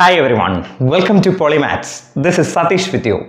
hi everyone welcome to Polymaths this is Satish with you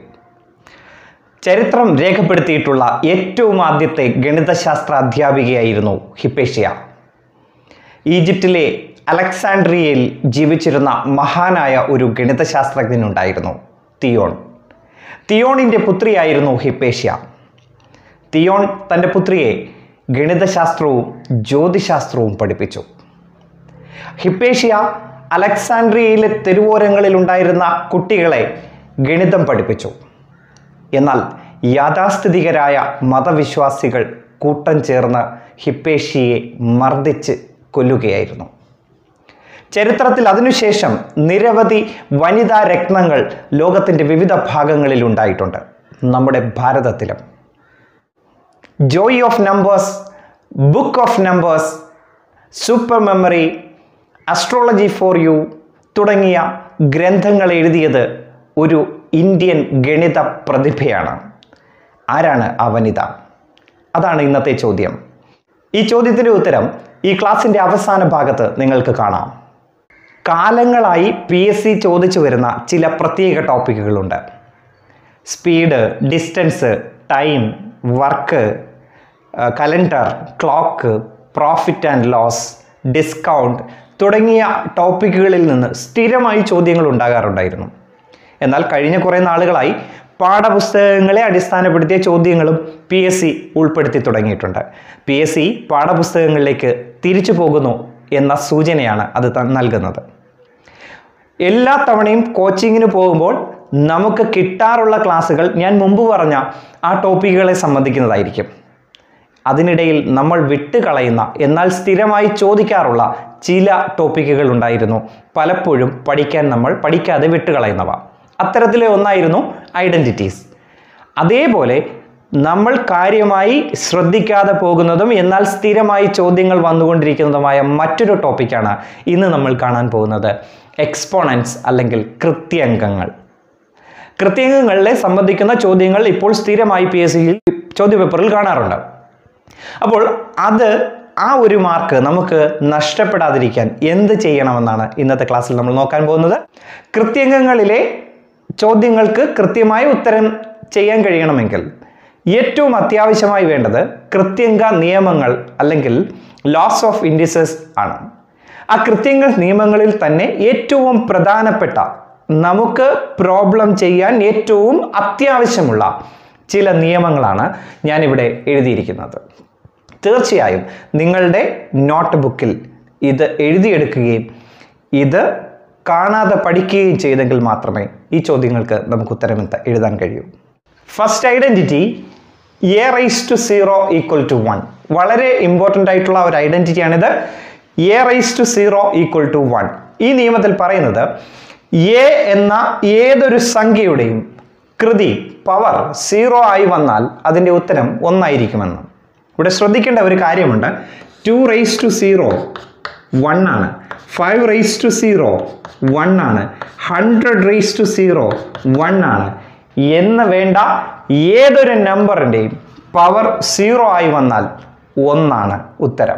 ചരിത്രം രേഖപ്പെടുത്തിയിട്ടുള്ള ഏറ്റവും ആദ്യത്തെ ഗണിതശാസ്ത്ര അധ്യാപികയായിരുന്നു ഹിപ്പേഷ്യ ഈജിപ്തിലെ അലക്സാൻഡ്രിയയിൽ ജീവിച്ചിരുന്ന മഹാനായ ഒരു ഗണിതശാസ്ത്രജ്ഞനുണ്ടായിരുന്നു തിയോൺ തിയോണിൻ്റെ പുത്രിയായിരുന്നു ഹിപ്പേഷ്യ തിയോൺ തൻ്റെ പുത്രിയെ ഗണിതശാസ്ത്രവും ജ്യോതിശാസ്ത്രവും പഠിപ്പിച്ചു ഹിപ്പേഷ്യ അലക്സാൻഡ്രിയയിലെ തെരുവോരങ്ങളിൽ ഉണ്ടായിരുന്ന കുട്ടികളെ ഗണിതം പഠിപ്പിച്ചു എന്നാൽ യാഥാസ്ഥിതികരായ മതവിശ്വാസികൾ കൂട്ടം ചേർന്ന് ഹിപ്പേഷ്യയെ മർദ്ദിച്ച് കൊല്ലുകയായിരുന്നു ചരിത്രത്തിൽ അതിനുശേഷം നിരവധി വനിതാ രത്നങ്ങൾ ലോകത്തിൻ്റെ വിവിധ ഭാഗങ്ങളിൽ ഉണ്ടായിട്ടുണ്ട് നമ്മുടെ ഭാരതത്തിലും joy of numbers book of numbers super memory astrology for you തുടങ്ങിയ ഗ്രന്ഥങ്ങൾ എഴുതിയത് ഒരു ഇന്ത്യൻ ഗണിത പ്രതിഭയാണ് ആരാണ് ആ വനിത അതാണ് ഇന്നത്തെ ചോദ്യം ഈ ചോദ്യത്തിൻ്റെ ഉത്തരം ഈ ക്ലാസ്സിൻ്റെ അവസാന ഭാഗത്ത് നിങ്ങൾക്ക് കാണാം കാലങ്ങളായി പി എസ് സി ചോദിച്ചു വരുന്ന ചില പ്രത്യേക ടോപ്പിക്കുകളുണ്ട് speed distance time work calendar clock profit and loss discount തുടങ്ങിയ ടോപ്പിക്കുകളിൽ നിന്ന് സ്ഥിരമായി ചോദ്യങ്ങൾ ഉണ്ടാകാറുണ്ടായിരുന്നു എന്നാൽ കഴിഞ്ഞ കുറേ നാളുകളായി പാഠപുസ്തകങ്ങളെ അടിസ്ഥാനപ്പെടുത്തിയ ചോദ്യങ്ങളും പി എസ് സി ഉൾപ്പെടുത്തി തുടങ്ങിയിട്ടുണ്ട് പി എസ് സി പാഠപുസ്തകങ്ങളിലേക്ക് തിരിച്ചു പോകുന്നു എന്ന സൂചനയാണ് അത് ത- നൽകുന്നത് എല്ലാ തവണയും കോച്ചിങ്ങിന് പോകുമ്പോൾ നമുക്ക് കിട്ടാറുള്ള ക്ലാസ്സുകൾ ഞാൻ മുമ്പ് പറഞ്ഞ ആ ടോപ്പിക്കുകളെ സംബന്ധിക്കുന്നതായിരിക്കും അതിനിടയിൽ നമ്മൾ വിട്ടുകളയുന്ന എന്നാൽ സ്ഥിരമായി ചോദിക്കാറുള്ള ചില ടോപ്പിക്കുകൾ ഉണ്ടായിരുന്നു പലപ്പോഴും പഠിക്കാൻ നമ്മൾ പഠിക്കാതെ വിട്ടുകളയുന്നവ അത്തരത്തിലെ ഒന്നായിരുന്നു ഐഡൻറ്റിറ്റീസ് അതേപോലെ നമ്മൾ കാര്യമായി ശ്രദ്ധിക്കാതെ പോകുന്നതും എന്നാൽ സ്ഥിരമായി ചോദ്യങ്ങൾ വന്നുകൊണ്ടിരിക്കുന്നതുമായ മറ്റൊരു ടോപ്പിക്കാണ് ഇന്ന് നമ്മൾ കാണാൻ പോകുന്നത് എക്സ്പോണൻസ് അല്ലെങ്കിൽ കൃത്യംഗങ്ങൾ കൃത്യംഗങ്ങളെ സംബന്ധിക്കുന്ന ചോദ്യങ്ങൾ ഇപ്പോൾ സ്ഥിരമായി പി എസ് സിയിൽ ചോദ്യപേപ്പറിൽ കാണാറുണ്ട് അപ്പോൾ അത് ആ ഒരു മാർക്ക് നമുക്ക് നഷ്ടപ്പെടാതിരിക്കാൻ എന്ത് ചെയ്യണമെന്നാണ് ഇന്നത്തെ ക്ലാസ്സിൽ നമ്മൾ നോക്കാൻ പോകുന്നത് കൃത്യംഗങ്ങളിലെ ചോദ്യങ്ങൾക്ക് കൃത്യമായ ഉത്തരം ചെയ്യാൻ കഴിയണമെങ്കിൽ ഏറ്റവും അത്യാവശ്യമായി വേണ്ടത് കൃത്യംഗ നിയമങ്ങൾ അല്ലെങ്കിൽ ലോസ് ഓഫ് ഇൻഡിസസ് ആണ് ആ കൃത്യംഗ നിയമങ്ങളിൽ തന്നെ ഏറ്റവും പ്രധാനപ്പെട്ട നമുക്ക് പ്രോബ്ലം ചെയ്യാൻ ഏറ്റവും അത്യാവശ്യമുള്ള ചില നിയമങ്ങളാണ് ഞാനിവിടെ എഴുതിയിരിക്കുന്നത് തീർച്ചയായും നിങ്ങളുടെ നോട്ട് ബുക്കിൽ ഇത് എഴുതിയെടുക്കുകയും ഇത് കാണാതെ പഠിക്കുകയും ചെയ്തെങ്കിൽ മാത്രമേ ഈ ചോദ്യങ്ങൾക്ക് നമുക്ക് ഉത്തരം എത്ത- എഴുതാൻ കഴിയൂ first identity a raise to zero equal to one വളരെ ഇമ്പോർട്ടൻ്റ് ആയിട്ടുള്ള ഒരു ഐഡൻറ്റിറ്റിയാണിത് a raise to zero equal to one ഈ നിയമത്തിൽ പറയുന്നത് എ എന്ന ഏതൊരു സംഖ്യയുടെയും കൃതി പവർ സീറോ ആയി വന്നാൽ അതിൻ്റെ ഉത്തരം ഒന്നായിരിക്കുമെന്ന് ഇവിടെ ശ്രദ്ധിക്കേണ്ട ഒരു കാര്യമുണ്ട് two raise to zero one ആണ് five raise to zero one ആണ് hundred raise to zero one ആണ് എന്ന് വേണ്ട ഏതൊരു നമ്പറിൻ്റെയും പവർ സീറോ ആയി വന്നാൽ ഒന്നാണ് ഉത്തരം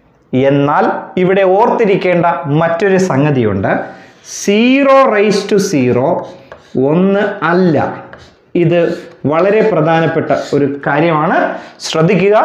എന്നാൽ ഇവിടെ ഓർത്തിരിക്കേണ്ട മറ്റൊരു സംഗതിയുണ്ട് സീറോ റൈസ് ടു സീറോ ഒന്ന് അല്ല ഇത് വളരെ പ്രധാനപ്പെട്ട ഒരു കാര്യമാണ് ശ്രദ്ധിക്കുക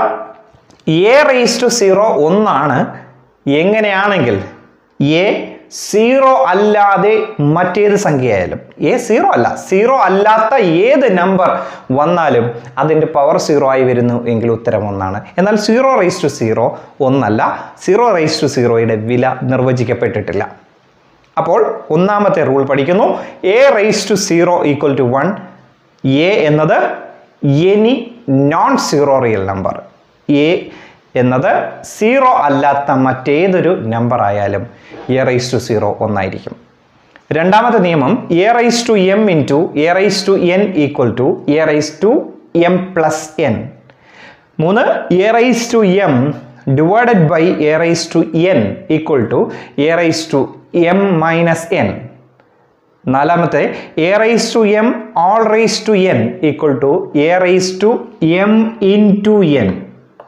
എ റൈസ് ടു സീറോ ഒന്നാണ് എങ്ങനെയാണെങ്കിൽ എ സീറോ അല്ലാതെ മറ്റേത് സംഖ്യയായാലും എ സീറോ അല്ല സീറോ അല്ലാത്ത ഏത് നമ്പർ വന്നാലും അതിൻ്റെ പവർ സീറോ ആയി വരുന്നു എങ്കിൽ ഉത്തരം ഒന്നാണ് എന്നാൽ സീറോ റൈസ് ടു സീറോ ഒന്നല്ല സീറോ റൈസ് ടു സീറോയുടെ വില നിർവചിക്കപ്പെട്ടിട്ടില്ല അപ്പോൾ ഒന്നാമത്തെ റൂൾ പഠിക്കുന്നു a raise to zero equal to one a എന്നത് any non zero real number a എന്നത് സീറോ അല്ലാത്ത മറ്റേതൊരു നമ്പർ ആയാലും എ റൈസ് ടു സീറോ ഒന്നായിരിക്കും രണ്ടാമത്തെ നിയമം a raise to m into a raise to n equal to a raise to m plus n മൂന്ന് a raise to m divided by a raise to n equal to a raise to m minus n നാലാമത്തെ a raise to m all raise to n equal to a raise to m into n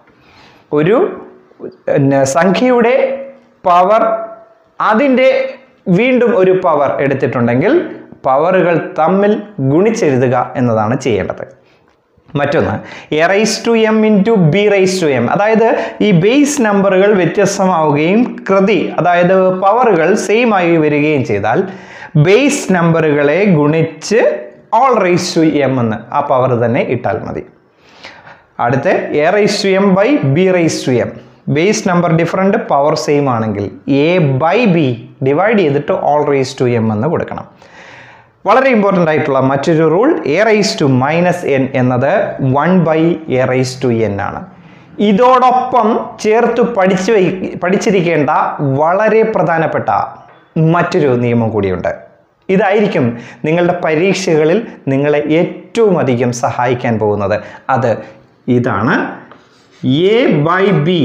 ഒരു പിന്നെ, സംഖ്യയുടെ power അതിൻ്റെ വീണ്ടും ഒരു power എടുത്തിട്ടുണ്ടെങ്കിൽ പവറുകൾ തമ്മിൽ ഗുണിച്ചെഴുതുക എന്നതാണ് ചെയ്യേണ്ടത് മറ്റൊന്ന് a raise to m into b raise to m അതായത് ഈ ബേസ് നമ്പറുകൾ വ്യത്യസ്തമാവുകയും കൃതി അതായത് പവറുകൾ സെയിം ആയി വരികയും ചെയ്താൽ ബേസ് നമ്പറുകളെ ഗുണിച്ച് ഓൾ റൈസ് ടു എം എന്ന് ആ പവർ തന്നെ ഇട്ടാൽ മതി അടുത്ത a raise to m by b raise to m base number different power same ആണെങ്കിൽ എ ബൈ ബി ഡിവൈഡ് ചെയ്തിട്ട് ഓൾ റൈസ് ടു എം എന്ന് കൊടുക്കണം വളരെ ഇമ്പോർട്ടൻ്റ് ആയിട്ടുള്ള മറ്റൊരു rule a raise to minus n എന്നത് one by a raise to n ആണ് ഇതോടൊപ്പം ചേർത്ത് പഠിച്ചു വയ്ക്ക- പഠിച്ചിരിക്കേണ്ട വളരെ പ്രധാനപ്പെട്ട മറ്റൊരു നിയമം കൂടിയുണ്ട് ഇതായിരിക്കും നിങ്ങളുടെ പരീക്ഷകളിൽ നിങ്ങളെ ഏറ്റവും അധികം സഹായിക്കാൻ പോകുന്നത് അത് ഇതാണ് a by b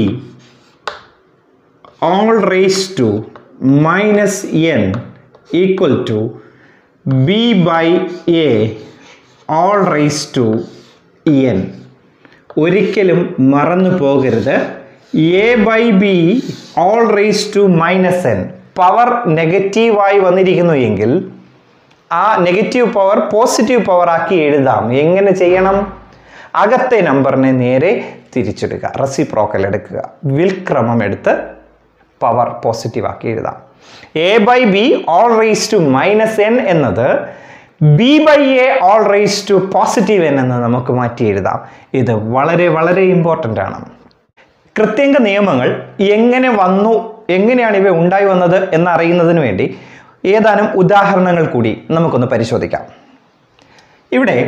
all raised to minus n equal to b by a all raised to n ഒരിക്കലും മറന്നു പോകരുത് a by b all raise to minus n power നെഗറ്റീവായി വന്നിരിക്കുന്നു എങ്കിൽ ആ നെഗറ്റീവ് പവർ പോസിറ്റീവ് പവർ ആക്കി എഴുതാം എങ്ങനെ ചെയ്യണം അകത്തെ നമ്പറിനെ നേരെ തിരിച്ചെടുക്കുക റെസിപ്രോക്കൽ എടുക്കുക വിൽക്രമം എടുത്ത് പവർ പോസിറ്റീവ് ആക്കി എഴുതാം a by b all raise to minus n എന്നത് b by a all raise to positive n എന്ന് നമുക്ക് മാറ്റി എഴുതാം ഇത് വളരെ വളരെ ഇമ്പോർട്ടൻ്റ് ആണ് കൃത്യങ്ക നിയമങ്ങൾ എങ്ങനെ വന്നു എങ്ങനെയാണ് ഇവ ഉണ്ടായി വന്നത് എന്നറിയുന്നതിന് വേണ്ടി ഏതാനും ഉദാഹരണങ്ങൾ കൂടി നമുക്കൊന്ന് പരിശോധിക്കാം ഇവിടെ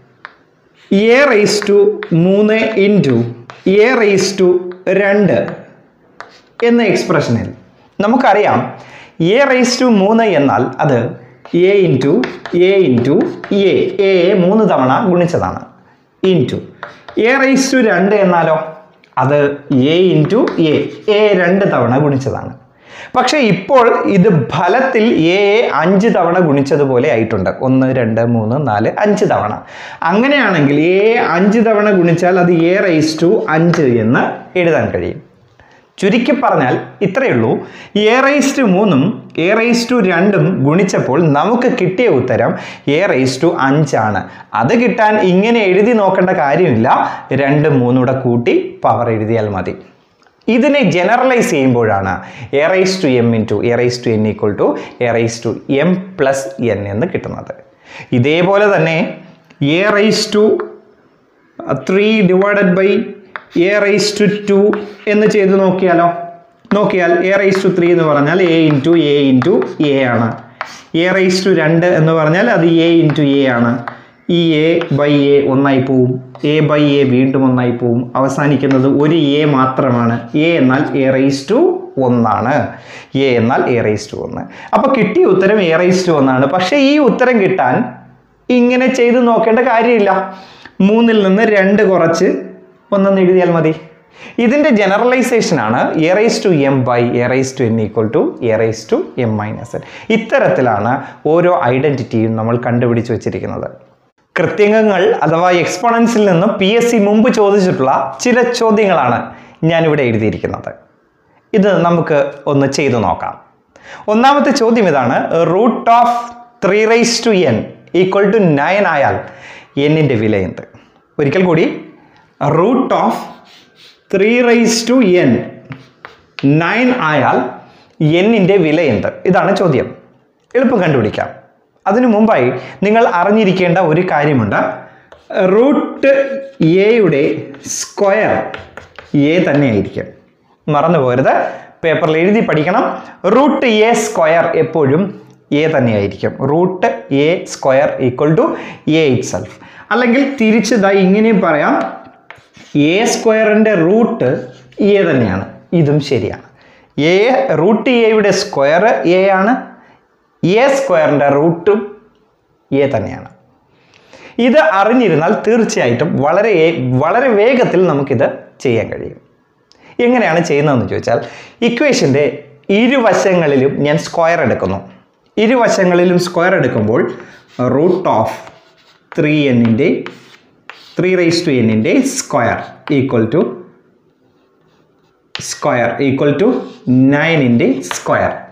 എ റേസ് ടു മൂന്ന് ഇൻറ്റു എ റേസ് ടു രണ്ട് എന്ന എക്സ്പ്രഷനിൽ നമുക്കറിയാം എ റേസ് ടു മൂന്ന് എന്നാൽ അത് a into a into a a മൂന്ന് തവണ ഗുണിച്ചതാണ് ഇൻറ്റു എ റേസ് ടു രണ്ട് എന്നാലോ അത് എ ഇൻറ്റു എ എ രണ്ട് തവണ ഗുണിച്ചതാണ് പക്ഷേ ഇപ്പോൾ ഇത് ഫലത്തിൽ എ അഞ്ച് തവണ ഗുണിച്ചതുപോലെ ആയിട്ടുണ്ട് ഒന്ന് രണ്ട് മൂന്ന് നാല് അഞ്ച് തവണ അങ്ങനെയാണെങ്കിൽ എ അഞ്ച് തവണ ഗുണിച്ചാൽ അത് എ റൈസ് ടു അഞ്ച് എന്ന് എഴുതാൻ കഴിയും ചുരുക്കി പറഞ്ഞാൽ ഇത്രയേ ഉള്ളൂ എ റൈസ് ടു മൂന്നും എ റൈസ് ടു രണ്ടും ഗുണിച്ചപ്പോൾ നമുക്ക് കിട്ടിയ ഉത്തരം എ റൈസ് ടു അഞ്ചാണ് അത് കിട്ടാൻ ഇങ്ങനെ എഴുതി നോക്കേണ്ട കാര്യമില്ല രണ്ട് മൂന്നൂടെ കൂട്ടി പവർ എഴുതിയാൽ മതി ഇതിനെ ജനറലൈസ് ചെയ്യുമ്പോഴാണ് a raise to m into a raise to n equal to a raise to m plus n എന്ന് കിട്ടുന്നത് ഇതേപോലെ തന്നെ a raise to three divided by a raise to two എന്ന് ചെയ്ത് നോക്കിയാലോ നോക്കിയാൽ എ റൈസ് ടു ത്രീ എന്ന് പറഞ്ഞാൽ a into a into a ആണ് എ റൈസ് ടു രണ്ട് എന്ന് പറഞ്ഞാൽ അത് എ ഇൻറ്റു എ ആണ് ഈ എ ബൈ എ ഒന്നായി പോവും എ ബൈ എ വീണ്ടും ഒന്നായി പോവും അവസാനിക്കുന്നത് ഒരു എ മാത്രമാണ് എ എന്നാൽ എ റൈസ് ടു ഒന്നാണ് എ എന്നാൽ എ റൈസ് ടു ഒന്ന് അപ്പോൾ കിട്ടിയ ഉത്തരം എ റൈസ് ടു ഒന്നാണ് പക്ഷേ ഈ ഉത്തരം കിട്ടാൻ ഇങ്ങനെ ചെയ്ത് നോക്കേണ്ട കാര്യമില്ല മൂന്നിൽ നിന്ന് രണ്ട് കുറച്ച് ഒന്നെന്ന് എഴുതിയാൽ മതി ഇതിൻ്റെ ജനറലൈസേഷൻ ആണ് a raise to m by a raise to n equal to a raise to m minus n ഇത്തരത്തിലാണ് ഓരോ ഐഡൻറ്റിറ്റിയും നമ്മൾ കണ്ടുപിടിച്ച് വെച്ചിരിക്കുന്നത് കൃത്യംഗങ്ങൾ അഥവാ എക്സ്പോണൻസിൽ നിന്നും പി എസ് സി മുമ്പ് ചോദിച്ചിട്ടുള്ള ചില ചോദ്യങ്ങളാണ് ഞാനിവിടെ എഴുതിയിരിക്കുന്നത് ഇത് നമുക്ക് ഒന്ന് ചെയ്തു നോക്കാം ഒന്നാമത്തെ ചോദ്യം ഇതാണ് root of three raise to n equal to nine ആയാൽ എന്നിൻ്റെ വില എന്ത് ഒരിക്കൽ കൂടി root of three raise to n nine ആയാൽ എന്നിൻ്റെ വില എന്ത് ഇതാണ് ചോദ്യം എളുപ്പം കണ്ടുപിടിക്കാം അതിനു മുമ്പായി നിങ്ങൾ അറിഞ്ഞിരിക്കേണ്ട ഒരു കാര്യമുണ്ട് റൂട്ട് എയുടെ സ്ക്വയർ എ തന്നെയായിരിക്കും മറന്നു പോകരുത് പേപ്പറിൽ എഴുതി പഠിക്കണം റൂട്ട് എ സ്ക്വയർ എപ്പോഴും എ തന്നെയായിരിക്കും root a square equal to a itself അല്ലെങ്കിൽ തിരിച്ചതായി ഇങ്ങനെയും പറയാം എ സ്ക്വയറിൻ്റെ റൂട്ട് എ തന്നെയാണ് ഇതും ശരിയാണ് എ റൂട്ട് എയുടെ സ്ക്വയർ എ ആണ് എ സ്ക്വയറിൻ്റെ റൂട്ടും എ തന്നെയാണ് ഇത് അറിഞ്ഞിരുന്നാൽ തീർച്ചയായിട്ടും വളരെ വളരെ വേഗത്തിൽ നമുക്കിത് ചെയ്യാൻ കഴിയും എങ്ങനെയാണ് ചെയ്യുന്നതെന്ന് ചോദിച്ചാൽ ഇക്വേഷൻ്റെ ഇരുവശങ്ങളിലും ഞാൻ സ്ക്വയർ എടുക്കുന്നു ഇരുവശങ്ങളിലും സ്ക്വയർ എടുക്കുമ്പോൾ റൂട്ട് ഓഫ് ത്രീ എന്നിൻ്റെ ത്രീ റൈസ് ടു എന്നിൻ്റെ square equal to square equal to നയനിൻ്റെ സ്ക്വയർ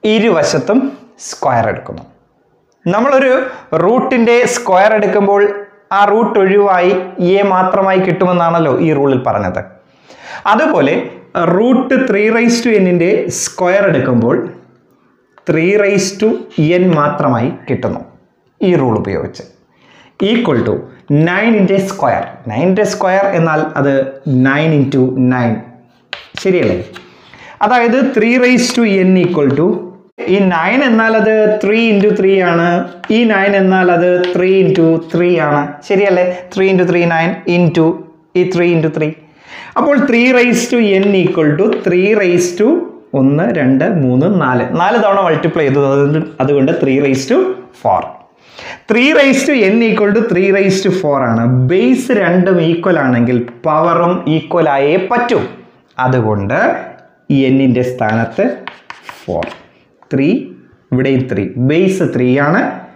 ഇരുവശത്തും സ്ക്വയർ എടുക്കുന്നു നമ്മളൊരു റൂട്ടിൻ്റെ സ്ക്വയർ എടുക്കുമ്പോൾ ആ റൂട്ട് ഒഴിവായി എ മാത്രമായി കിട്ടുമെന്നാണല്ലോ ഈ റൂളിൽ പറഞ്ഞത് അതുപോലെ റൂട്ട് ത്രീ റൈസ് ടു എന്നിൻ്റെ സ്ക്വയർ എടുക്കുമ്പോൾ ത്രീ റൈസ് ടു എൻ മാത്രമായി കിട്ടുന്നു ഈ റൂൾ ഉപയോഗിച്ച് ഈക്വൽ ടു നയനിൻ്റെ സ്ക്വയർ നയനിൻ്റെ സ്ക്വയർ എന്നാൽ അത് നയൻ ഇൻറ്റു നയൻ ശരിയല്ലേ അതായത് three raise to n equal to ഈ നയൻ എന്നാൽ അത് ത്രീ ഇൻറ്റു ത്രീ ആണ് ഈ നയൻ എന്നാൽ അത് ത്രീ ഇൻറ്റു ത്രീ ആണ് ശരിയല്ലേ three into three nine into ഈ ത്രീ ഇൻറ്റു ത്രീ അപ്പോൾ three raise to n equal to three raise to ഒന്ന് രണ്ട് മൂന്ന് നാല് നാല് തവണ മൾട്ടിപ്ലൈ ചെയ്തു അതുകൊണ്ട് അതുകൊണ്ട് three raise to four three raise to n equal to three raise to four ആണ് ബേസ് രണ്ടും ഈക്വൽ ആണെങ്കിൽ പവറും ഈക്വൽ ആയേ പറ്റൂ അതുകൊണ്ട് എന്നിൻ്റെ സ്ഥാനത്ത് ഫോർ ത്രീ ഇവിടെയും ത്രീ ബേസ് ത്രീ ആണ്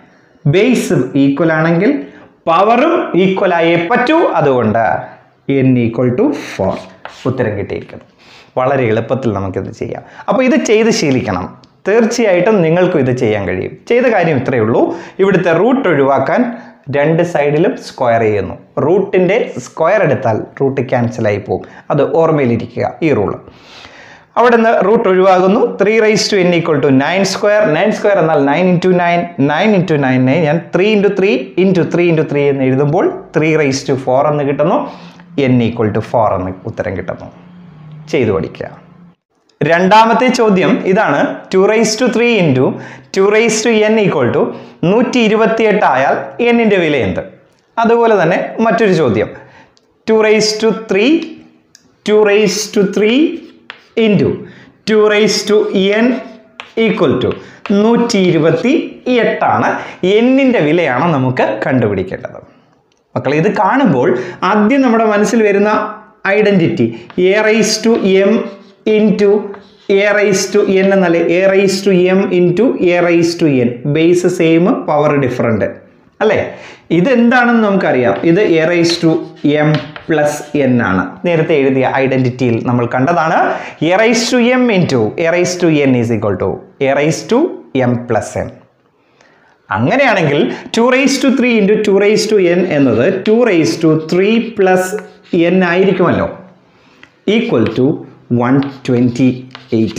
ബേസ് ഈക്വൽ ആണെങ്കിൽ പവറും ഈക്വൽ ആയേ പറ്റൂ അതുകൊണ്ട് എൻ ഈക്വൽ ടു ഫോർ ഉത്തരം കിട്ടിയിരിക്കുന്നു വളരെ എളുപ്പത്തിൽ നമുക്കിത് ചെയ്യാം അപ്പോൾ ഇത് ചെയ്ത് ശീലിക്കണം തീർച്ചയായിട്ടും നിങ്ങൾക്കും ഇത് ചെയ്യാൻ കഴിയും ചെയ്ത കാര്യം ഇത്രയേ ഉള്ളൂ ഇവിടുത്തെ റൂട്ട് ഒഴിവാക്കാൻ രണ്ട് സൈഡിലും സ്ക്വയർ ചെയ്യുന്നു റൂട്ടിൻ്റെ സ്ക്വയർ എടുത്താൽ റൂട്ട് ക്യാൻസലായി പോകും അത് ഓർമ്മയിലിരിക്കുക ഈ റൂള് അവിടെ നിന്ന് റൂട്ട് ഒഴിവാകുന്നു three raise to n equal to nine square nine square എന്നാൽ nine into nine nine into നയനെ ഞാൻ three into three into three into three എന്ന് എഴുതുമ്പോൾ ത്രീ റൈസ് ടു ഫോർ എന്ന് കിട്ടുന്നു എൻ ഈക്വൽ ടു ഫോർ എന്ന് ഉത്തരം കിട്ടുന്നു ചെയ്തു പഠിക്കുക രണ്ടാമത്തെ ചോദ്യം ഇതാണ് two raise to three into two raise to n equal to നൂറ്റി ഇരുപത്തിയെട്ട് ആയാൽ എന്നിൻ്റെ വില എന്ത് അതുപോലെ തന്നെ മറ്റൊരു ചോദ്യം two raise to three two raise to three into two raise to n equal to നൂറ്റി ഇരുപത്തി എട്ടാണ് എന്നിൻ്റെ വിലയാണ് നമുക്ക് കണ്ടുപിടിക്കേണ്ടത് മക്കൾ ഇത് കാണുമ്പോൾ ആദ്യം നമ്മുടെ മനസ്സിൽ വരുന്ന identity a raise to m into a raise to n എന്നല്ലേ a raise to m into a raise to n base same power different അല്ലേ ഇതെന്താണെന്ന് നമുക്കറിയാം ഇത് a raise to m plus n ആണ് നേരത്തെ എഴുതിയ ഐഡൻറ്റിറ്റിയിൽ നമ്മൾ കണ്ടതാണ് a raise to m into a raise to n is equal to a raise to m plus n അങ്ങനെയാണെങ്കിൽ two raise to three into two raise to n എന്നത് two raise to three plus n ആയിരിക്കുമല്ലോ equal to one twenty eight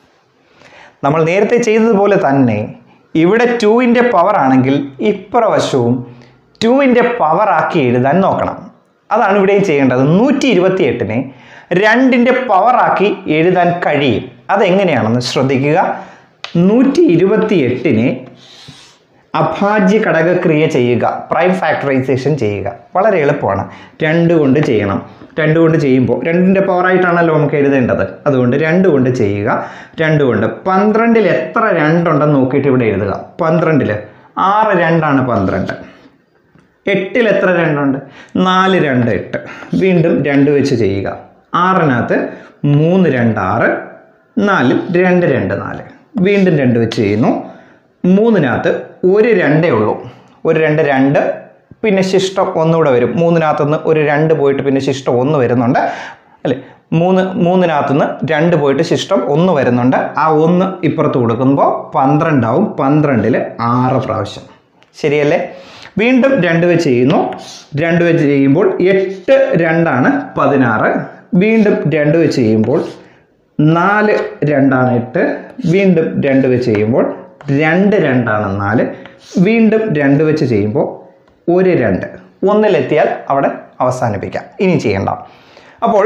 നമ്മൾ നേരത്തെ ചെയ്തതുപോലെ തന്നെ ഇവിടെ ടുവിൻ്റെ power ആണെങ്കിൽ ഇപ്പുറവശവും ടുവിൻ്റെ പവർ ആക്കി എഴുതാൻ നോക്കണം അതാണ് ഇവിടെയും ചെയ്യേണ്ടത് നൂറ്റി ഇരുപത്തി എട്ടിനെ രണ്ടിൻ്റെ പവറാക്കി എഴുതാൻ കഴിയും അതെങ്ങനെയാണെന്ന് ശ്രദ്ധിക്കുക നൂറ്റി ഇരുപത്തി എട്ടിനെ അഭാജ്യ ഘടകക്രിയ ചെയ്യുക പ്രൈം ഫാക്ടറൈസേഷൻ ചെയ്യുക വളരെ എളുപ്പമാണ് രണ്ട് കൊണ്ട് ചെയ്യണം രണ്ട് കൊണ്ട് ചെയ്യുമ്പോൾ രണ്ടിൻ്റെ പവറായിട്ടാണല്ലോ നമുക്ക് എഴുതേണ്ടത് അതുകൊണ്ട് രണ്ട് കൊണ്ട് ചെയ്യുക രണ്ട് കൊണ്ട് പന്ത്രണ്ടിൽ എത്ര രണ്ടുണ്ടെന്ന് നോക്കിയിട്ട് ഇവിടെ എഴുതുക പന്ത്രണ്ടിൽ ആറ് രണ്ടാണ് പന്ത്രണ്ട് എട്ടിൽ എത്ര രണ്ടുണ്ട് നാല് രണ്ട് എട്ട് വീണ്ടും രണ്ട് വെച്ച് ചെയ്യുക ആറിനകത്ത് മൂന്ന് രണ്ട് ആറ് നാലിൽ രണ്ട് രണ്ട് നാല് വീണ്ടും രണ്ട് വെച്ച് ചെയ്യുന്നു മൂന്നിനകത്ത് ഒരു രണ്ടേ ഉള്ളൂ ഒരു രണ്ട് രണ്ട് പിന്നെ ശിഷ്ടം ഒന്നുകൂടെ വരും മൂന്നിനകത്തുനിന്ന് ഒരു രണ്ട് പോയിട്ട് പിന്നെ ശിഷ്ടം ഒന്ന് വരുന്നുണ്ട് അല്ലേ മൂന്ന് മൂന്നിനകത്തുനിന്ന് രണ്ട് പോയിട്ട് ശിഷ്ടം ഒന്ന് വരുന്നുണ്ട് ആ ഒന്ന് ഇപ്പുറത്ത് കൊടുക്കുമ്പോൾ പന്ത്രണ്ടാവും പന്ത്രണ്ടിൽ ആറ് പ്രാവശ്യം ശരിയല്ലേ വീണ്ടും രണ്ട് വെച്ച് ചെയ്യുന്നു രണ്ട് വെച്ച് ചെയ്യുമ്പോൾ എട്ട് രണ്ടാണ് പതിനാറ് വീണ്ടും രണ്ട് വെച്ച് ചെയ്യുമ്പോൾ നാല് രണ്ടാണ് എട്ട് വീണ്ടും രണ്ട് വെച്ച് ചെയ്യുമ്പോൾ രണ്ട് രണ്ടാണ് നാല് വീണ്ടും രണ്ട് വെച്ച് ചെയ്യുമ്പോൾ ഒരു രണ്ട് ഒന്നിലെത്തിയാൽ അവിടെ അവസാനിപ്പിക്കാം ഇനി ചെയ്യണ്ട അപ്പോൾ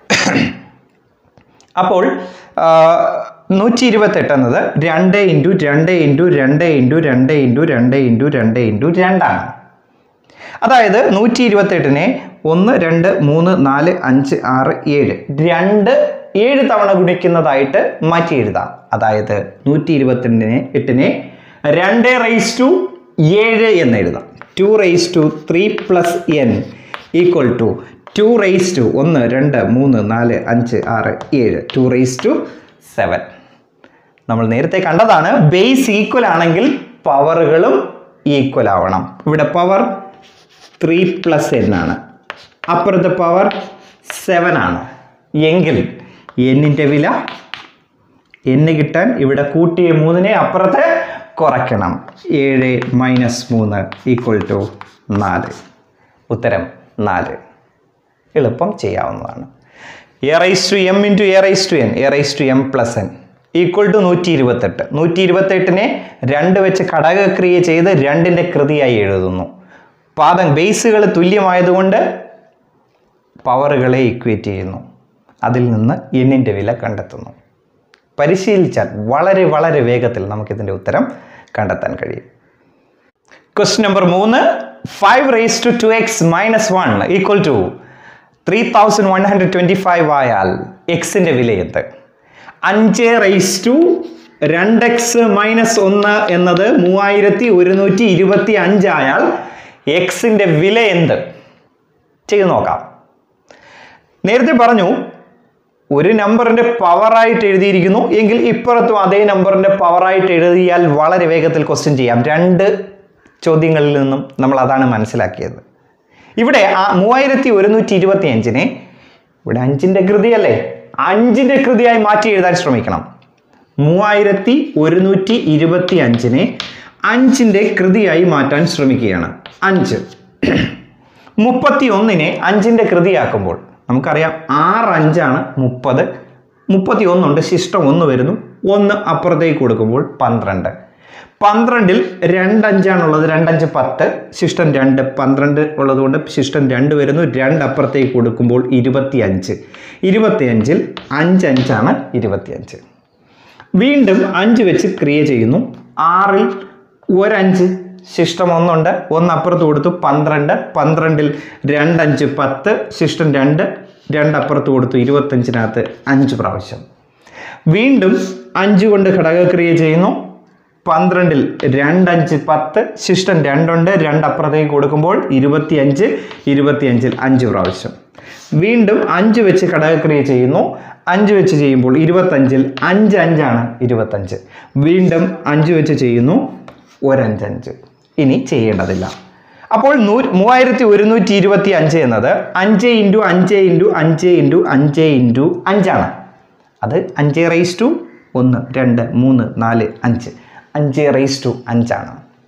അപ്പോൾ നൂറ്റി ഇരുപത്തെട്ട് എന്നത് രണ്ട് ഇൻറ്റു രണ്ട് ഇൻറ്റു രണ്ട് ഇൻറ്റു രണ്ട് ഇൻറ്റു രണ്ട് ഇൻറ്റു രണ്ട് ഇൻറ്റു രണ്ടാണ് അതായത് നൂറ്റി ഇരുപത്തെട്ടിനെ ഒന്ന് രണ്ട് മൂന്ന് നാല് അഞ്ച് ആറ് ഏഴ് രണ്ട് ഏഴ് തവണ ഗുണിക്കുന്നതായിട്ട് മാറ്റി എഴുതാം അതായത് നൂറ്റി ഇരുപത്തിരണ്ടിനെ എട്ടിനെ രണ്ട് റൈസ് ടു ഏഴ് എന്ന് എഴുതാം two raise to three plus n equal to two raise to ഒന്ന് രണ്ട് മൂന്ന് നാല് അഞ്ച് ആറ് ഏഴ് ടു റൈസ് ടു സെവൻ നമ്മൾ നേരത്തെ കണ്ടതാണ് ബേസ് ഈക്വൽ ആണെങ്കിൽ പവറുകളും ഈക്വൽ ആവണം ഇവിടെ പവർ ത്രീ പ്ലസ് എൻ ആണ് അപ്പുറത്തെ പവർ സെവൻ ആണ് എങ്കിൽ എന്നിൻ്റെ വില എന്ന് കിട്ടാൻ ഇവിടെ കൂട്ടിയ മൂന്നിനെ അപ്പുറത്ത് കുറയ്ക്കണം ഏഴ് മൈനസ് മൂന്ന് ഈക്വൽ ടു നാല് ഉത്തരം നാല് എളുപ്പം ചെയ്യാവുന്നതാണ് a raise to m into a raise to n a raise to m plus n equal to നൂറ്റി ഇരുപത്തെട്ട് നൂറ്റി ഇരുപത്തെട്ടിനെ രണ്ട് വെച്ച് ഘടകക്രിയ ചെയ്ത് രണ്ടിൻ്റെ കൃതിയായി എഴുതുന്നു പാദം ബേസുകൾ തുല്യമായതുകൊണ്ട് പവറുകളെ ഇക്വേറ്റ് ചെയ്യുന്നു അതിൽ നിന്ന് എന്നിൻ്റെ വില കണ്ടെത്തുന്നു പരിശീലിച്ചാൽ വളരെ വളരെ വേഗത്തിൽ നമുക്കിതിൻ്റെ ഉത്തരം കണ്ടെത്താൻ കഴിയും ക്വസ്റ്റ്യൻ നമ്പർ മൂന്ന് five raise to two x minus one equal to three thousand one hundred twenty five ആയാൽ എക്സിൻ്റെ വില എന്ത് അഞ്ച് റേസ് ടു രണ്ട് എക്സ് മൈനസ് ഒന്ന് എന്നത് മൂവായിരത്തി ഒരുന്നൂറ്റി ഇരുപത്തി അഞ്ചായാൽ എക്സിൻ്റെ വില എന്ത് ചെയ്ത് നോക്കാം നേരത്തെ പറഞ്ഞു ഒരു നമ്പറിൻ്റെ പവറായിട്ട് എഴുതിയിരിക്കുന്നു എങ്കിൽ ഇപ്പുറത്തും അതേ നമ്പറിൻ്റെ പവറായിട്ട് എഴുതിയാൽ വളരെ വേഗത്തിൽ ക്വസ്റ്റ്യൻ ചെയ്യാം രണ്ട് ചോദ്യങ്ങളിൽ നിന്നും നമ്മൾ അതാണ് മനസ്സിലാക്കിയത് ഇവിടെ ആ മൂവായിരത്തി ഒരുന്നൂറ്റി ഇരുപത്തി അഞ്ചിനെ ഇവിടെ അഞ്ചിൻ്റെ കൃതിയല്ലേ അഞ്ചിൻ്റെ കൃതിയായി മാറ്റി എഴുതാൻ ശ്രമിക്കണം മൂവായിരത്തി ഒരുന്നൂറ്റി ഇരുപത്തി അഞ്ചിനെ അഞ്ചിൻ്റെ കൃതിയായി മാറ്റാൻ ശ്രമിക്കുകയാണ് അഞ്ച് മുപ്പത്തി ഒന്നിനെ അഞ്ചിൻ്റെ കൃതിയാക്കുമ്പോൾ നമുക്കറിയാം ആറ് അഞ്ചാണ് മുപ്പത് മുപ്പത്തി ഒന്നുണ്ട് ശിഷ്ടം ഒന്ന് വരുന്നു ഒന്ന് അപ്പുറത്തേക്ക് കൊടുക്കുമ്പോൾ പന്ത്രണ്ട് പന്ത്രണ്ടിൽ രണ്ടഞ്ചാണുള്ളത് രണ്ടഞ്ച് പത്ത് ശിഷ്ടം രണ്ട് പന്ത്രണ്ട് ഉള്ളതുകൊണ്ട് ശിഷ്ടം രണ്ട് വരുന്നു രണ്ട് അപ്പുറത്തേക്ക് കൊടുക്കുമ്പോൾ ഇരുപത്തി അഞ്ച് ഇരുപത്തിയഞ്ചിൽ അഞ്ചഞ്ചാണ് ഇരുപത്തിയഞ്ച് വീണ്ടും അഞ്ച് വെച്ച് ക്രിയ ചെയ്യുന്നു ആറിൽ ഒരഞ്ച് ശിഷ്ടം ഒന്നുണ്ട് ഒന്ന് അപ്പുറത്ത് കൊടുത്തു പന്ത്രണ്ട് പന്ത്രണ്ടിൽ രണ്ടഞ്ച് പത്ത് ശിഷ്ടം രണ്ട് രണ്ട് അപ്പുറത്ത് കൊടുത്തു ഇരുപത്തഞ്ചിനകത്ത് അഞ്ച് പ്രാവശ്യം വീണ്ടും അഞ്ച് കൊണ്ട് ഘടകക്രിയ ചെയ്യുന്നു പന്ത്രണ്ടിൽ രണ്ടഞ്ച് പത്ത് ശിഷ്ടം രണ്ടുണ്ട് രണ്ട് അപ്പുറത്തേക്ക് കൊടുക്കുമ്പോൾ ഇരുപത്തിയഞ്ച് ഇരുപത്തിയഞ്ചിൽ അഞ്ച് പ്രാവശ്യം വീണ്ടും അഞ്ച് വെച്ച് ഘടകക്രിയ ചെയ്യുന്നു അഞ്ച് വെച്ച് ചെയ്യുമ്പോൾ ഇരുപത്തഞ്ചിൽ അഞ്ച് അഞ്ചാണ് ഇരുപത്തഞ്ച് വീണ്ടും അഞ്ച് വെച്ച് ചെയ്യുന്നു ഒരഞ്ചഞ്ച് ഇനി ചെയ്യേണ്ടതില്ല അപ്പോൾ നൂ മൂവായിരത്തി ഒരുന്നൂറ്റി ഇരുപത്തി അഞ്ച് എന്നത് അഞ്ച് ഇൻറ്റു അഞ്ച് ഇൻറ്റു അഞ്ച് ഇൻറ്റു അഞ്ച് ഇൻറ്റു അഞ്ചാണ് അത് അഞ്ച് റൈസ് ടു ഒന്ന് രണ്ട് മൂന്ന് നാല് അഞ്ച് അഞ്ച് റൈസ് ടു അഞ്ചാണ്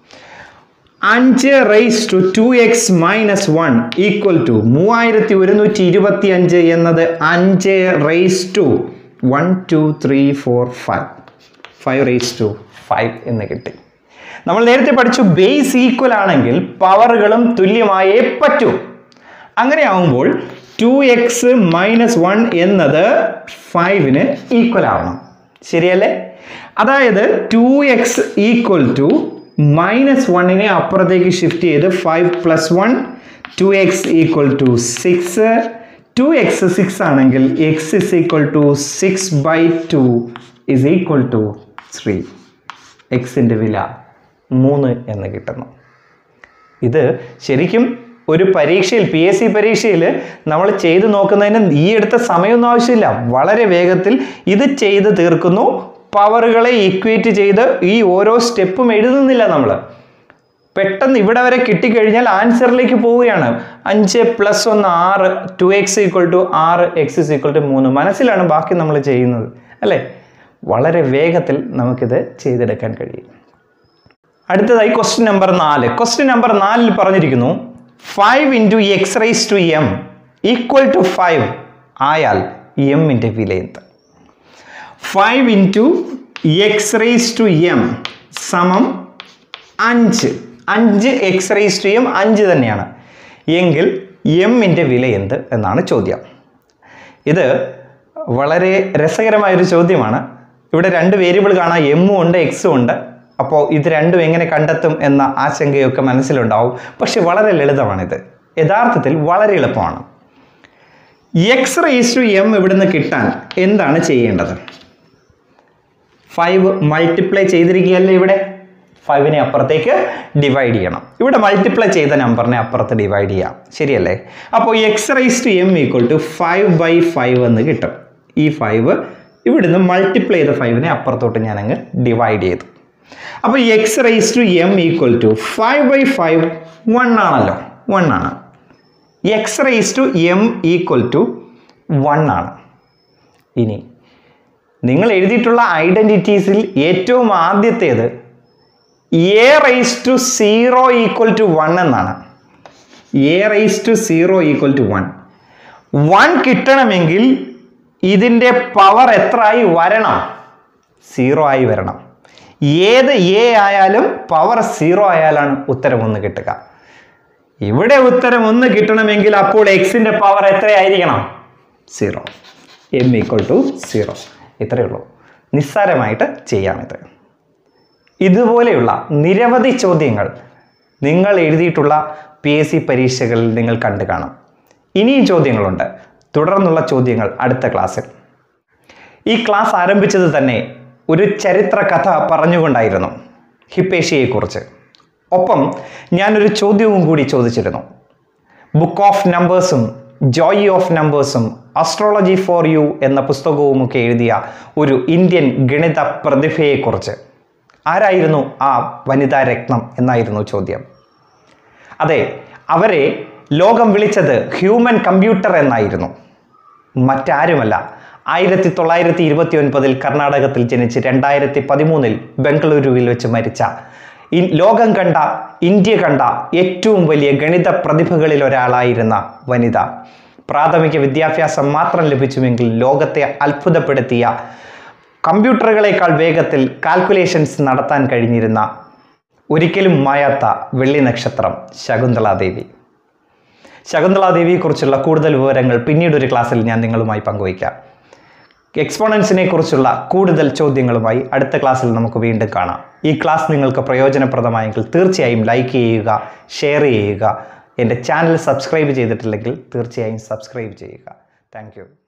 അഞ്ച് raise to two x minus one equal to മൂവായിരത്തി ഒരുന്നൂറ്റി ഇരുപത്തി അഞ്ച് എന്നത് അഞ്ച് raise to one two three four five five raise to five എന്ന് കിട്ടി നമ്മൾ നേരത്തെ പഠിച്ചു ബേസ് ഈക്വൽ ആണെങ്കിൽ പവറുകളും തുല്യമായേ പറ്റൂ അങ്ങനെ ആവുമ്പോൾ ടു എക്സ് മൈനസ് വൺ എന്നത് ഫൈവിന് ഈക്വൽ ആവണം ശരിയല്ലേ അതായത് two x equal to minus വണ്ണിനെ അപ്പുറത്തേക്ക് ഷിഫ്റ്റ് ചെയ്ത് five plus one two x equal to six two x six ആണെങ്കിൽ x is equal to six by two is equal to three എക്സിൻ്റെ വില മൂന്ന് എന്ന് കിട്ടുന്നു ഇത് ശരിക്കും ഒരു പരീക്ഷയിൽ പി എസ് സി പരീക്ഷയിൽ നമ്മൾ ചെയ്തു നോക്കുന്നതിന് ഈ എടുത്ത സമയമൊന്നും ആവശ്യമില്ല വളരെ വേഗത്തിൽ ഇത് ചെയ്ത് തീർക്കുന്നു പവറുകളെ ഇക്വേറ്റ് ചെയ്ത് ഈ ഓരോ സ്റ്റെപ്പും എഴുതുന്നില്ല നമ്മൾ പെട്ടെന്ന് ഇവിടെ വരെ കിട്ടിക്കഴിഞ്ഞാൽ ആൻസറിലേക്ക് പോവുകയാണ് അഞ്ച് പ്ലസ് ഒന്ന് ആറ് ടു എക്സ് ഈക്വൽ ടു ആറ് എക്സ് ഇസ് ഈക്വൽ ടു മൂന്ന് മനസ്സിലാണ് ബാക്കി നമ്മൾ ചെയ്യുന്നത് അല്ലേ വളരെ വേഗത്തിൽ നമുക്കിത് ചെയ്തെടുക്കാൻ കഴിയും അടുത്തതായി ക്വസ്റ്റ്യൻ നമ്പർ നാല് ക്വസ്റ്റ്യൻ നമ്പർ നാലിൽ പറഞ്ഞിരിക്കുന്നു five into x raise to m equal to five ആയാൽ എമ്മിൻ്റെ വില എന്ത് five into x raise to m സമം അഞ്ച് അഞ്ച് എക്സ് റൈസ് ടു എം അഞ്ച് തന്നെയാണ് എങ്കിൽ എമ്മിൻ്റെ വില എന്ത് എന്നാണ് ചോദ്യം ഇത് വളരെ രസകരമായൊരു ചോദ്യമാണ് ഇവിടെ രണ്ട് വേരിയബിൾ കാണാം എമ്മും ഉണ്ട് എക്സും ഉണ്ട് അപ്പോൾ ഇത് രണ്ടും എങ്ങനെ കണ്ടെത്തും എന്ന ആശങ്കയൊക്കെ മനസ്സിലുണ്ടാവും പക്ഷെ വളരെ ലളിതമാണിത് യഥാർത്ഥത്തിൽ വളരെ എളുപ്പമാണ് എക്സ് റേസ് ടു എം ഇവിടുന്ന് കിട്ടാൻ എന്താണ് ചെയ്യേണ്ടത് ഫൈവ് മൾട്ടിപ്ലൈ ചെയ്തിരിക്കുകയല്ലേ ഇവിടെ ഫൈവിനെ അപ്പുറത്തേക്ക് ഡിവൈഡ് ചെയ്യണം ഇവിടെ മൾട്ടിപ്ലൈ ചെയ്ത നമ്പറിനെ അപ്പുറത്ത് ഡിവൈഡ് ചെയ്യാം ശരിയല്ലേ അപ്പോൾ x raise to m equal to five by five എന്ന് കിട്ടും ഈ ഫൈവ് ഇവിടുന്ന് മൾട്ടിപ്ലൈ ചെയ്ത ഫൈവിനെ അപ്പുറത്തോട്ട് ഞാൻ അങ്ങ് ഡിവൈഡ് ചെയ്തു അപ്പോൾ x raise to m equal to five by five one ആണല്ലോ വൺ ആണ് x raise to m equal to one ആണ് ഇനി നിങ്ങൾ എഴുതിയിട്ടുള്ള ഐഡൻറ്റിറ്റീസിൽ ഏറ്റവും ആദ്യത്തേത് a raise to zero equal to one എന്നാണ് a raise to zero equal to one one കിട്ടണമെങ്കിൽ ഇതിൻ്റെ പവർ എത്ര ആയി വരണം സീറോ ആയി വരണം ഏത് എ ആയാലും പവർ സീറോ ആയാലാണ് ഉത്തരം ഒന്ന് കിട്ടുക ഇവിടെ ഉത്തരം ഒന്ന് കിട്ടണമെങ്കിൽ അപ്പോൾ എക്സിൻ്റെ പവർ എത്രയായിരിക്കണം zero m equal to zero ഇത്രയേ ഉള്ളൂ നിസ്സാരമായിട്ട് ചെയ്യാമിത് ഇതുപോലെയുള്ള നിരവധി ചോദ്യങ്ങൾ നിങ്ങൾ എഴുതിയിട്ടുള്ള പി എസ് സി പരീക്ഷകളിൽ നിങ്ങൾ കണ്ടു കാണും ഇനിയും ചോദ്യങ്ങളുണ്ട് തുടർന്നുള്ള ചോദ്യങ്ങൾ അടുത്ത ക്ലാസ്സിൽ ഈ ക്ലാസ് ആരംഭിച്ചത് തന്നെ ഒരു ചരിത്ര കഥ പറഞ്ഞുകൊണ്ടായിരുന്നു ഹിപ്പേഷ്യയെക്കുറിച്ച് ഒപ്പം ഞാനൊരു ചോദ്യവും കൂടി ചോദിച്ചിരുന്നു ബുക്ക് ഓഫ് നമ്പേഴ്സും ജോയ് ഓഫ് നമ്പേഴ്സും അസ്ട്രോളജി ഫോർ യു എന്ന പുസ്തകവുമൊക്കെ എഴുതിയ ഒരു ഇന്ത്യൻ ഗണിത പ്രതിഭയെക്കുറിച്ച് ആരായിരുന്നു ആ വനിതാ രത്നം എന്നായിരുന്നു ചോദ്യം അതെ അവരെ ലോകം വിളിച്ചത് ഹ്യൂമൻ കമ്പ്യൂട്ടർ എന്നായിരുന്നു മറ്റാരുമല്ല ആയിരത്തി തൊള്ളായിരത്തി ഇരുപത്തി ഒൻപതിൽ കർണാടകത്തിൽ ജനിച്ച് രണ്ടായിരത്തി പതിമൂന്നിൽ ബംഗളൂരുവിൽ വെച്ച് മരിച്ച ഈ ലോകം കണ്ട ഇന്ത്യ കണ്ട ഏറ്റവും വലിയ ഗണിത പ്രതിഭകളിൽ ഒരാളായിരുന്ന വനിത പ്രാഥമിക വിദ്യാഭ്യാസം മാത്രം ലഭിച്ചുവെങ്കിൽ ലോകത്തെ അത്ഭുതപ്പെടുത്തിയ കമ്പ്യൂട്ടറുകളെക്കാൾ വേഗത്തിൽ കാൽക്കുലേഷൻസ് നടത്താൻ കഴിഞ്ഞിരുന്ന ഒരിക്കലും മായാത്ത വെള്ളി നക്ഷത്രം ശകുന്തളാദേവി ശകുന്തളാദേവിയെക്കുറിച്ചുള്ള കൂടുതൽ വിവരങ്ങൾ പിന്നീട് ഒരു ക്ലാസ്സിൽ ഞാൻ നിങ്ങളുമായി പങ്കുവയ്ക്കാം എക്സ്പോണൻസിനെ കുറിച്ചുള്ള കൂടുതൽ ചോദ്യങ്ങളുമായി അടുത്ത ക്ലാസ്സിൽ നമുക്ക് വീണ്ടും കാണാം ഈ ക്ലാസ് നിങ്ങൾക്ക് പ്രയോജനപ്രദമായെങ്കിൽ തീർച്ചയായും ലൈക്ക് ചെയ്യുക ഷെയർ ചെയ്യുക എൻ്റെ ചാനൽ സബ്സ്ക്രൈബ് ചെയ്തിട്ടില്ലെങ്കിൽ തീർച്ചയായും സബ്സ്ക്രൈബ് ചെയ്യുക താങ്ക്